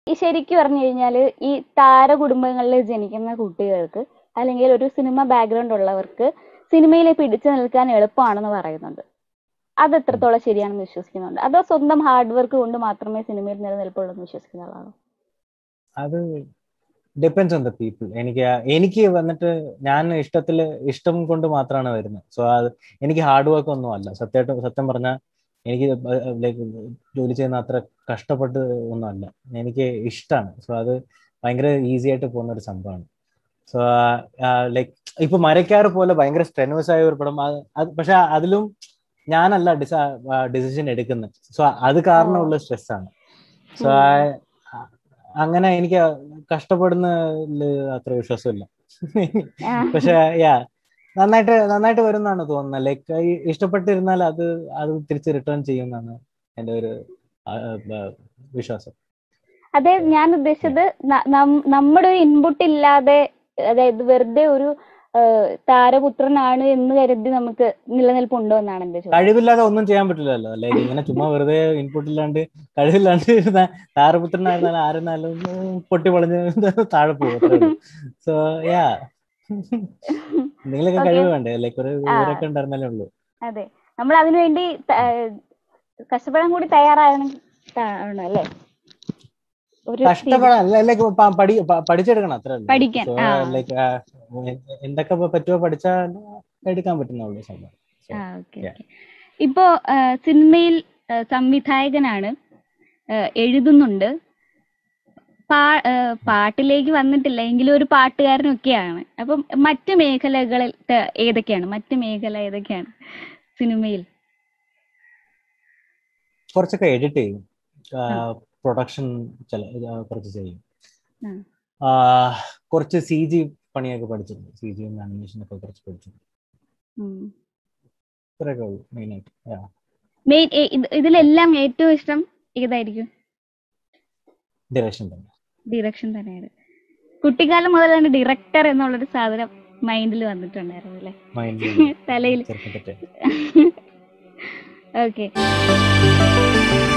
ഈ ശരിക്കും പറഞ്ഞു കഴിഞ്ഞാല് ഈ താര കുടുംബങ്ങളിൽ ജനിക്കുന്ന കുട്ടികൾക്ക് അല്ലെങ്കിൽ ഒരു സിനിമ ബാക്ക്ഗ്രൗണ്ട് ഉള്ളവർക്ക് സിനിമയിൽ പിടിച്ചു നിൽക്കാൻ എളുപ്പമാണെന്ന് പറയുന്നുണ്ട് അത് എത്രത്തോളം ശരിയാണെന്ന് വിശ്വസിക്കുന്നുണ്ട് അതോ സ്വന്തം ഹാർഡ് വർക്ക് കൊണ്ട് മാത്രമേ സിനിമയിൽ നിലനിൽപ്പുള്ളൂ എന്ന് വിശ്വസിക്കുന്ന ആളാണോ അത് ഡിപ്പെൻസ് ഓൺ ദ പീപ്പിൾ എനിക്ക് എനിക്ക് വന്നിട്ട് ഞാൻ ഇഷ്ടത്തില് ഇഷ്ടം കൊണ്ട് മാത്രമാണ് വരുന്നത് സോ അത് എനിക്ക് ഹാർഡ് വർക്ക് ഒന്നും അല്ല സത്യമായിട്ട് സത്യം പറഞ്ഞാൽ എനിക്ക് ലൈക്ക് ജോലി ചെയ്യുന്ന അത്ര കഷ്ടപ്പെട്ട് ഒന്നും അല്ല എനിക്ക് ഇഷ്ടമാണ് സോ അത് ഭയങ്കര ഈസി ആയിട്ട് പോകുന്ന ഒരു സംഭവമാണ് സോ ലൈക്ക് ഇപ്പൊ മരക്കാറ് പോലെ ഭയങ്കര സ്ട്രെനുവസ് ആയ ഒരു പടം അത് പക്ഷെ അതിലും ഞാനല്ല ഡിസ ഡിസിഷൻ എടുക്കുന്നത് സോ അത് കാരണമുള്ള സ്ട്രെസ് ആണ് സോ അങ്ങനെ എനിക്ക് കഷ്ടപ്പെടുന്ന അത്ര വിശ്വാസമില്ല പക്ഷെ യാ നന്നായിട്ട് നന്നായിട്ട് വരുന്നാണ് തോന്നുന്നത് ലൈക്ക് ഇഷ്ടപ്പെട്ടിരുന്നാൽ അത് അത് തിരിച്ച് റിട്ടേൺ ചെയ്യുമെന്നാണ് എന്റെ ഒരു വിശ്വാസം അതെ ഞാൻ ഉദ്ദേശിച്ചത് നമ്മുടെ ഒരു ഇൻപുട്ട് ഇല്ലാതെ അതായത് വെറുതെ ഒരു താരപുത്രനാണ് എന്ന് കരുതി നമുക്ക് നിലനിൽപ്പുണ്ടോ എന്നാണ് എന്റെ ചോദ്യം കഴിവില്ലാതെ ഒന്നും ചെയ്യാൻ പറ്റില്ലല്ലോ ലൈക്ക് ഇങ്ങനെ ചുമ്മാ വെറുതെ ഇൻപുട്ട് ഇല്ലാണ്ട് കഴിവില്ലാണ്ട് ഇരുന്ന താരപുത്രനായിരുന്നാലും ആരെന്നാലും പൊട്ടി പൊളഞ്ഞ് താഴെ പോകും സോ യാ എന്തെങ്കിലുമൊക്കെ കഴിവ് വേണ്ടേ ലൈക്ക് ഒരു വിവരമൊക്കെ ഉണ്ടായിരുന്നാലേ ഉള്ളൂ അതെ നമ്മൾ അതിനുവേണ്ടി കഷ്ടപ്പെടാൻ കൂടി തയ്യാറാകണം അല്ലേ കഷ്ടപ്പെടാൻ ലൈക്ക് പഠിച്ചെടുക്കണം അത്ര പഠിക്കാൻ ലൈക്ക് എന്തൊക്കെ പറ്റുമോ പഠിച്ചാൽ എടുക്കാൻ പറ്റുന്നുള്ളൂ സംഭവം ഇപ്പോ സിനിമയിൽ സംവിധായകനാണ് എഴുതുന്നുണ്ട് പാട്ടിലേക്ക് വന്നിട്ടില്ല എങ്കിലും ഒരു പാട്ടുകാരനൊക്കെയാണ് അപ്പം മറ്റു മേഖലകളിൽ ഏതൊക്കെയാണ് മറ്റു മേഖല ഏതൊക്കെയാണ് സിനിമയിൽ കുറച്ചൊക്കെ എഡിറ്റ് ചെയ്യും പ്രൊഡക്ഷൻ കുറച്ച് ചെയ്യും കുറച്ച് സി ജി പണിയൊക്കെ പഠിച്ചിട്ടുണ്ട് സി ജി ആനിമേഷൻ ഒക്കെ കുറച്ച് പഠിച്ചിട്ടുണ്ട് ഇത്രയൊക്കെ ഉള്ളൂ മെയിൻ ആയിട്ട് മെയിൻ ഇതിലെല്ലാം ഏറ്റവും ഇഷ്ടം ഏതായിരിക്കും ഡിറക്ഷൻ തന്നെ ഡിറക്ഷൻ തന്നെയാണ് കുട്ടിക്കാലം മുതൽ തന്നെ ഡിറക്ടർ എന്നുള്ളൊരു സാധനം മൈൻഡിൽ വന്നിട്ടുണ്ടായിരുന്നു അല്ലേ തലയിൽ ഓക്കെ